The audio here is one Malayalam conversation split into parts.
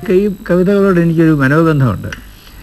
ഈ കവിതകളോട് എനിക്കൊരു മനോബന്ധമുണ്ട്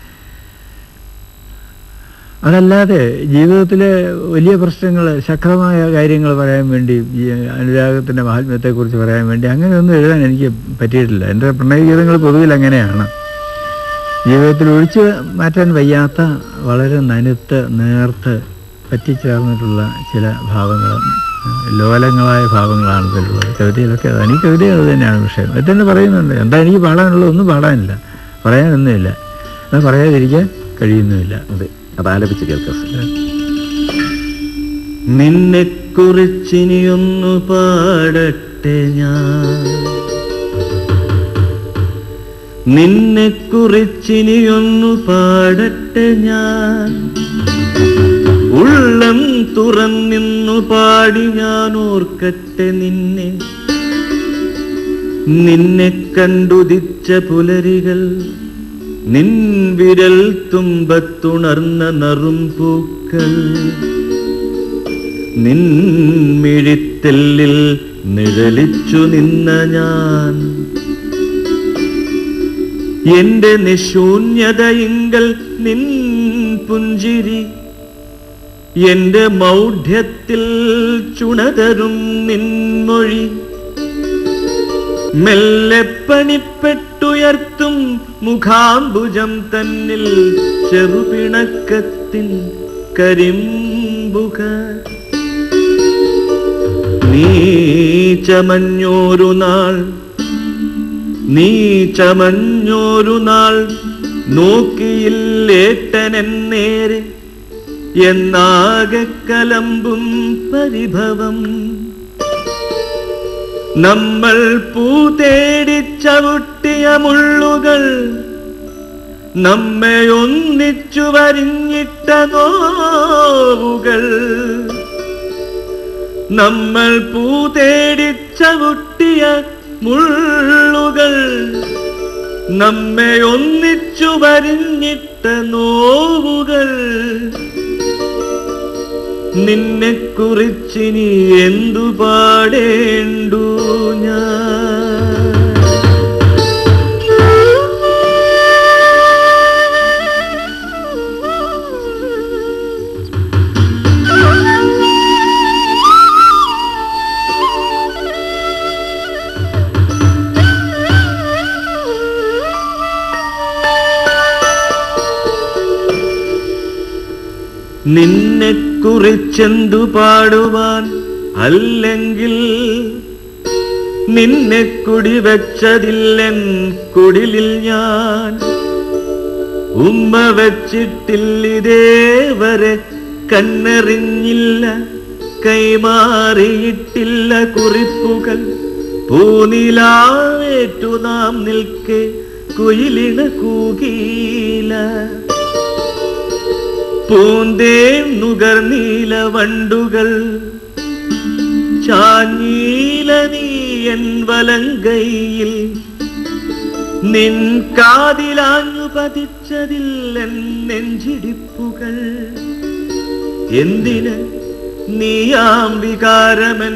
അതല്ലാതെ ജീവിതത്തിലെ വലിയ പ്രശ്നങ്ങൾ ശക്തമായ കാര്യങ്ങൾ പറയാൻ വേണ്ടി ഈ അനുരാഗത്തിൻ്റെ മഹാത്മ്യത്തെക്കുറിച്ച് പറയാൻ വേണ്ടി അങ്ങനെയൊന്നും എഴുതാൻ എനിക്ക് പറ്റിയിട്ടില്ല എൻ്റെ പ്രണയഗീതങ്ങൾ പൊതുവിൽ അങ്ങനെയാണ് ജീവിതത്തിൽ ഒഴിച്ചു മാറ്റാൻ വയ്യാത്ത വളരെ നനുത്ത് നേർത്ത് പറ്റിച്ചേർന്നിട്ടുള്ള ചില ഭാവങ്ങൾ ലോലങ്ങളായ ഭാവങ്ങളാണ് ഇതിലുള്ളത് കവിതയിലൊക്കെ അതാണ് ഈ കവിത അത് തന്നെയാണ് വിഷയം അത് തന്നെ പറയുന്നുണ്ട് എന്താ എനിക്ക് പാടാനുള്ളത് ഒന്നും പാടാനില്ല പറയാനൊന്നുമില്ല അത് പറയാതിരിക്കാൻ കഴിയുന്നുമില്ല അതെ അത് ആലപിച്ച് കേൾക്കാം നിന്നെ കുറിച്ചിനിയൊന്നു പാടട്ടെ ഞാൻ നിന്നെ കുറിച്ചിനിയൊന്നു പാടട്ടെ ഞാൻ ഉള്ളം തുറന്നിന്നു പാടി ഞാൻ ഓർക്കട്ടെ നിന്നെ നിന്നെ കണ്ടുദിച്ച പുലരികൾ നിൻ വിരൽ തുമ്പത്തുണർന്ന നറും പൂക്കൾ നിൻ മിഴിത്തെല്ലിൽ നിഴലിച്ചു നിന്ന ഞാൻ എന്റെ നിശൂന്യതയിങ്കൽ നിൻ പുഞ്ചിരി എന്റെ മൗഢ്യത്തിൽ ചുണതരും നിൻമൊഴി മെല്ലെ പണിപ്പെട്ടുയർത്തും മുഖാംബുജം തന്നിൽ ചെറുപിണക്കത്തിൻ കരിമ്പുക നീ ചമഞ്ഞോരു നാൾ നീ ചമഞ്ഞോരു നാൾ നോക്കിയില്ലേട്ടനെന്നേരെ എന്നാകെ കലമ്പും പരിഭവം നമ്മൾ പൂ തേടി ചവിട്ടിയ മുള്ളുകൾ നമ്മെ ഒന്നിച്ചു വരിഞ്ഞിട്ട നോവുകൾ നമ്മൾ പൂ തേടി ചവിട്ടിയ മുള്ളുകൾ നമ്മെ ഒന്നിച്ചു വരിഞ്ഞിട്ട നോവുകൾ നിന്നെ കുറിച്ചിനി എന്തു പാടേണ്ടു ഞാൻ നിന്നെ കുറിച്ചെന്തു പാടുവാൻ അല്ലെങ്കിൽ നിന്നെ കുടിവെച്ചതില്ലെൻ കുടിലിൽ ഞാൻ ഉമ്മ വച്ചിട്ടില്ലിതേവരെ കണ്ണെറിഞ്ഞില്ല കൈമാറിയിട്ടില്ല കുറിപ്പുകൾ പൂനിലാവേറ്റു നാം നിൽക്കെ കുയിലിണ കൂകീല പൂന്തേൻ നുകർനീല വണ്ടുകൾ ചാഞ്ഞീല നീയൻ വലങ്കയിൽ നിൻ കാതിലാഞ്ഞു പതിച്ചതില്ലെൻ നെഞ്ചിടിപ്പുകൾ എന്തിന് നീയാം വികാരമൻ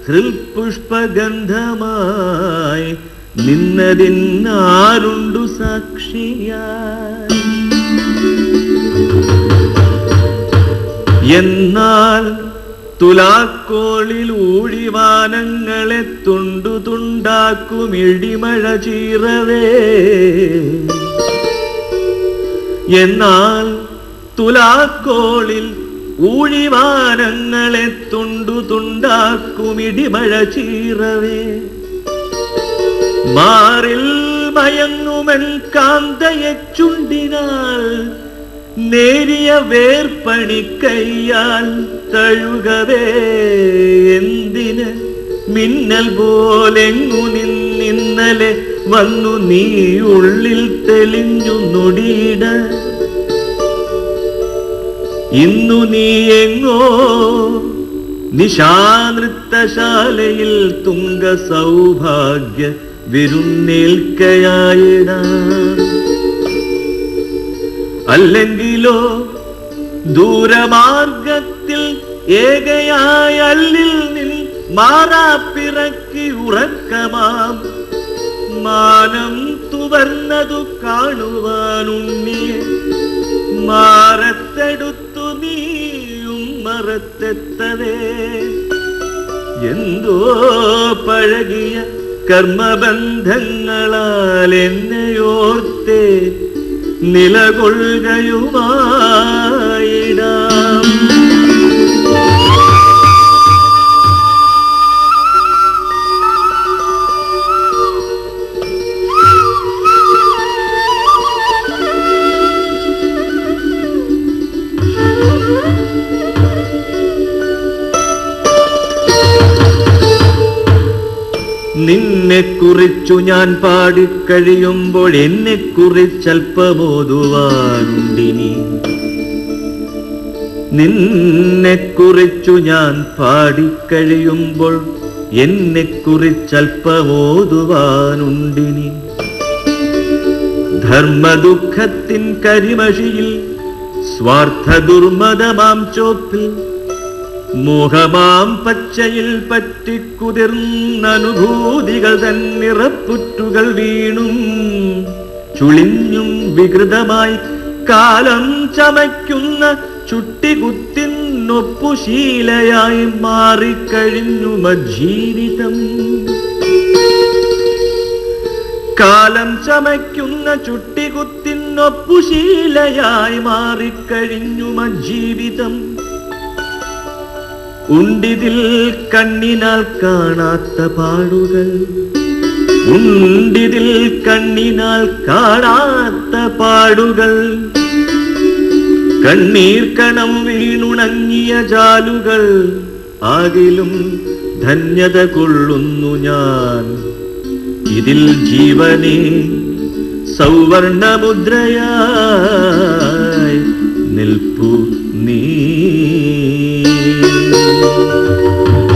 ഹൃൽപുഷ്പഗന്ധമായി നിന്നതിന്നാരുണ്ടു സാക്ഷിയായി എന്നാൽ തുലാക്കോളിൽ ഊഴിവാനങ്ങളെ തുണ്ടു തുണ്ടാക്കും ഇടിമഴ ചീറവേ എന്നാൽ തുലാക്കോളിൽ ഊഴിവാനങ്ങളെ തുണ്ടു തുണ്ടാക്കും ഇടിമഴ ചീറവേ മാറിൽ മയങ്ങുമൻ കാന്തയെ ചുണ്ടിനാൽ നേരിയ വേർപ്പണിക്കയ്യാൽ തഴുകവേ എന്തിന് മിന്നൽ പോലെങ്ങു നിന്നിന്നലെ വന്നു നീ ഉള്ളിൽ തെളിഞ്ഞു നൊടിയിട ഇന്നു നീ എങ്ങോ നിശാനൃത്തശാലയിൽ തുങ്ക സൗഭാഗ്യ വിരുന്നേൽക്കയായിടാ അല്ലെങ്കിലോ ദൂരമാർഗത്തിൽ ഏകയായ അല്ലിൽ നിൻ മാറാപ്പിറക്കി ഉറക്കമാം മാനം പുറത്തു വന്നതു കാണുവാനുണ്ണിയെ മാറത്തെടുത്തു നീയും മറത്തെത്തവേ എന്തോ പഴകിയ കർമ്മബന്ധങ്ങളാൽ എന്നെയോർത്തേ നിലകൊള്ളുകയുമായിടാം നിന്നെ കുറിച്ചു ഞാൻ പാടിക്കഴിയുമ്പോൾ എന്നെ കുറിച്ചൽപ്പമോതുവാനുണ്ടിനി നിന്നെ കുറിച്ചു ഞാൻ പാടിക്കഴിയുമ്പോൾ എന്നെ കുറിച്ചൽപ്പമോതുവാനുണ്ടിനി ധർമ്മദുഃഖത്തിൻ കരിമഷിയിൽ സ്വാർത്ഥ ദുർമതമാം ചോപ്പിൽ മോഹമാം പച്ചയിൽ പറ്റിക്കുതിർന്ന അനുഭൂതികൾ തന്നിറപ്പുറ്റുകൾ വീണും ചുളിഞ്ഞും വികൃതമായി കാലം ചമയ്ക്കുന്ന ചുട്ടികുത്തിനൊപ്പുശീലയായി മാറിക്കഴിഞ്ഞു മജ്ജീവിതം കാലം ചമയ്ക്കുന്ന ചുട്ടികുത്തിനൊപ്പുശീലയായി മാറിക്കഴിഞ്ഞു മജ്ജീവിതം ഉണ്ടിതിൽ കണ്ണിനാൽ കാണാത്ത പാടുകൾ ഉണ്ടിതിൽ കണ്ണിനാൽ കാണാത്ത പാടുകൾ കണ്ണീർ കണം വീണുണങ്ങിയ ജാലുകൾ ആകിലും ധന്യത കൊള്ളുന്നു ഞാൻ ഇതിൽ ജീവനെ സൗവർണമുദ്രയായി നിൽപ്പു നീ